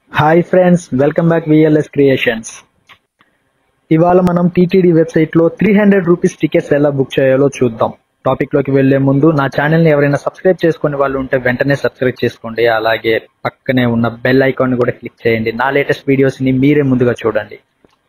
hi friends welcome back VLS creations ఇవాళ మనం TTD website లో త్రీ హండ్రెడ్ రూపీస్ టికెట్స్ ఎలా బుక్ చేయాలో చూద్దాం టాపిక్ లోకి వెళ్లే ముందు నా ఛానల్ ని ఎవరైనా సబ్స్క్రైబ్ చేసుకునే వాళ్ళు ఉంటే వెంటనే సబ్స్క్రైబ్ చేసుకోండి అలాగే పక్కనే ఉన్న బెల్ ఐకాన్ ని కూడా క్లిక్ చేయండి నా లేటెస్ట్ వీడియోస్ ని మీరే ముందుగా చూడండి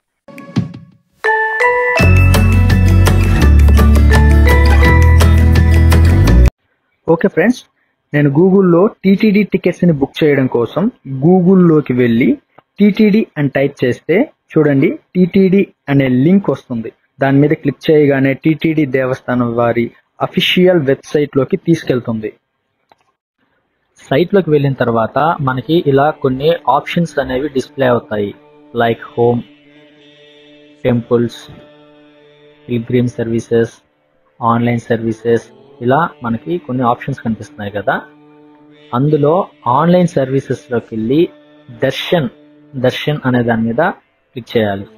ఓకే ఫ్రెండ్స్ నేను గూగుల్లో టీటీడీ టికెట్స్ ని బుక్ చేయడం కోసం గూగుల్లోకి వెళ్ళి టీటీడీ అని టైప్ చేస్తే చూడండి టీటీడీ అనే లింక్ వస్తుంది దాని మీద క్లిక్ చేయగానే టీటీడీ దేవస్థానం వారి అఫీషియల్ వెబ్సైట్ లోకి తీసుకెళ్తుంది సైట్ లోకి వెళ్ళిన తర్వాత మనకి ఇలా కొన్ని ఆప్షన్స్ అనేవి డిస్ప్లే అవుతాయి like home temples pilgrim services online services ఇలా మనకి కొన్ని ఆప్షన్స్ కనిపిస్తున్నాయి కదా అందులో ఆన్లైన్ సర్వీసెస్ లోకి వెళ్ళి దర్శన్ దర్శన్ అనే దాని మీద క్లిక్ చేయాలి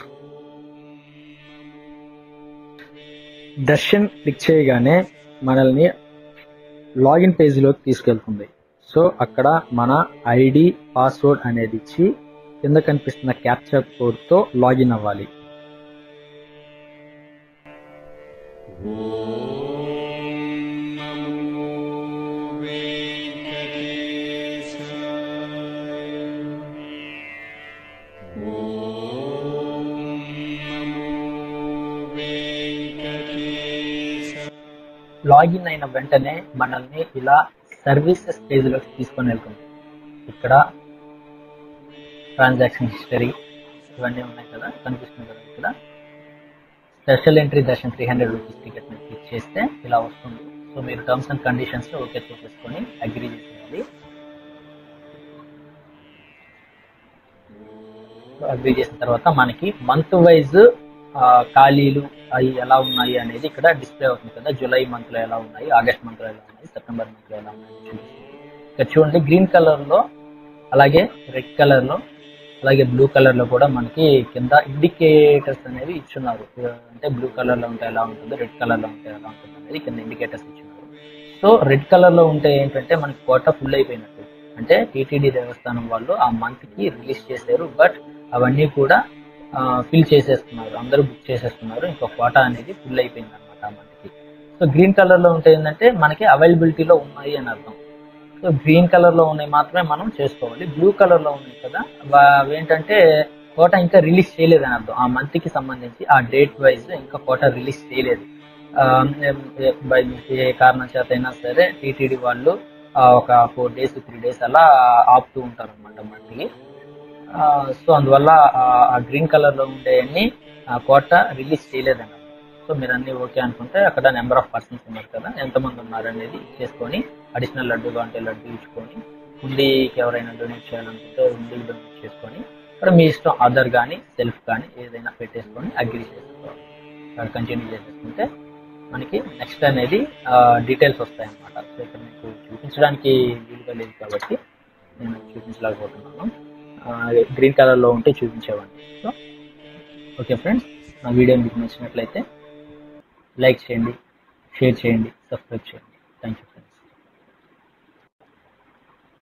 దర్శన్ క్లిక్ చేయగానే మనల్ని లాగిన్ పేజీలోకి తీసుకెళ్తుంది సో అక్కడ మన ఐడి పాస్వర్డ్ అనేది ఇచ్చి కింద కనిపిస్తున్న క్యాప్చర్ కోడ్తో లాగిన్ అవ్వాలి లాగిన్ అయిన వెంటనే మనల్ని ఇలా సర్వీసెస్ పేజీలోకి తీసుకొని వెళ్తుంది ఇక్కడ ట్రాన్సాక్షన్ హిస్టరీ ఇవన్నీ ఉన్నాయి కదా కనిపిస్తుంది కదా ఇక్కడ special entry darshan three hundred rupees ticket మీద క్లిక్ చేస్తే ఇలా వస్తుంది సో మీరు టర్మ్స్ అండ్ కండిషన్స్ ఓకే చేసేసుకొని అగ్రీ చేసేయాలి అగ్రీ చేసిన తర్వాత మనకి మంత్ వైజ్ ఖాళీలు అవి ఎలా ఉన్నాయి అనేది ఇక్కడ డిస్ప్లే అవుతుంది కదా జూలై మంత్ లో ఎలా ఉన్నాయి ఆగస్ట్ మంత్ లో ఎలా ఉన్నాయి సెప్టెంబర్ మంత్ లో ఎలా ఉన్నాయి చూపిస్తుంది ఇక్కడ చూడండి గ్రీన్ కలర్ లో అలాగే రెడ్ కలర్ లో అలాగే బ్లూ కలర్ లో కూడా మనకి కింద ఇండికేటర్స్ అనేవి ఇచ్చున్నారు అంటే బ్లూ కలర్ లో ఉంటే ఎలా ఉంటుంది రెడ్ కలర్ లో ఉంటే ఎలా ఉంటుంది అనేది కింద ఇండికేటర్స్ ఇచ్చున్నారు సో రెడ్ కలర్ లో ఉంటే ఏంటంటే మనకి కోట ఫుల్ అయిపోయినట్టు అంటే టీటీడీ దేవస్థానం వాళ్ళు ఆ మంత్ కి రిలీజ్ చేశారు బట్ అవన్నీ కూడా ఫిల్ చేసేస్తున్నారు అందరూ బుక్ చేసేస్తున్నారు ఇంకా కోటా అనేది ఫుల్ అయిపోయింది అనమాట ఆ మంత్కి సో గ్రీన్ కలర్ లో ఉంటే ఏంటంటే మనకి అవైలబిలిటీలో ఉన్నాయి అని అర్థం సో గ్రీన్ కలర్ లో ఉన్నాయి మాత్రమే మనం చేసుకోవాలి బ్లూ కలర్ లో ఉన్నాయి కదా అవి ఏంటంటే కోట ఇంకా రిలీజ్ చేయలేదు అని అర్థం ఆ మంత్ కి సంబంధించి ఆ డేట్ వైజ్ ఇంకా కోట రిలీజ్ చేయలేదు బై ఏ కారణం చేత అయినా సరే టీటీడీ వాళ్ళు ఒక ఫోర్ డేస్ త్రీ డేస్ అలా ఆపుతూ ఉంటారు అనమాట మంత్కి సో అందువల్ల ఆ గ్రీన్ కలర్ లో ఉండేవన్నీ కోట రిలీజ్ చేయలేదన్న సో మీరు అన్ని ఓకే అనుకుంటే అక్కడ నెంబర్ ఆఫ్ పర్సన్స్ ఉన్నారు కదా ఎంతమంది ఉన్నారు అనేది చేసుకొని అడిషనల్ లడ్డూగా ఉంటే లడ్డు ఇచ్చుకొని హుండీకి ఎవరైనా డొనేట్ చేయాలనుకుంటే హుండీకి డొనేట్ చేసుకొని అక్కడ మీ ఇష్టం అదర్ కానీ సెల్ఫ్ కానీ ఏదైనా పెట్టేసుకొని అగ్రి చేసుకోవాలి అక్కడ కంటిన్యూ చేసేసుకుంటే మనకి నెక్స్ట్ అనేది డీటెయిల్స్ వస్తాయి అన్నమాట సో ఇక్కడ మీకు చూపించడానికి వీలుగా లేదు కాబట్టి నేను చూపించలేకపోతున్నాను గ్రీన్ కలర్లో ఉంటే చూపించేవాడిని సో ఓకే ఫ్రెండ్స్ నా వీడియో మీకు నచ్చినట్లయితే లైక్ చేయండి షేర్ చేయండి సబ్స్క్రైబ్ చేయండి థ్యాంక్ యూ ఫ్రెండ్స్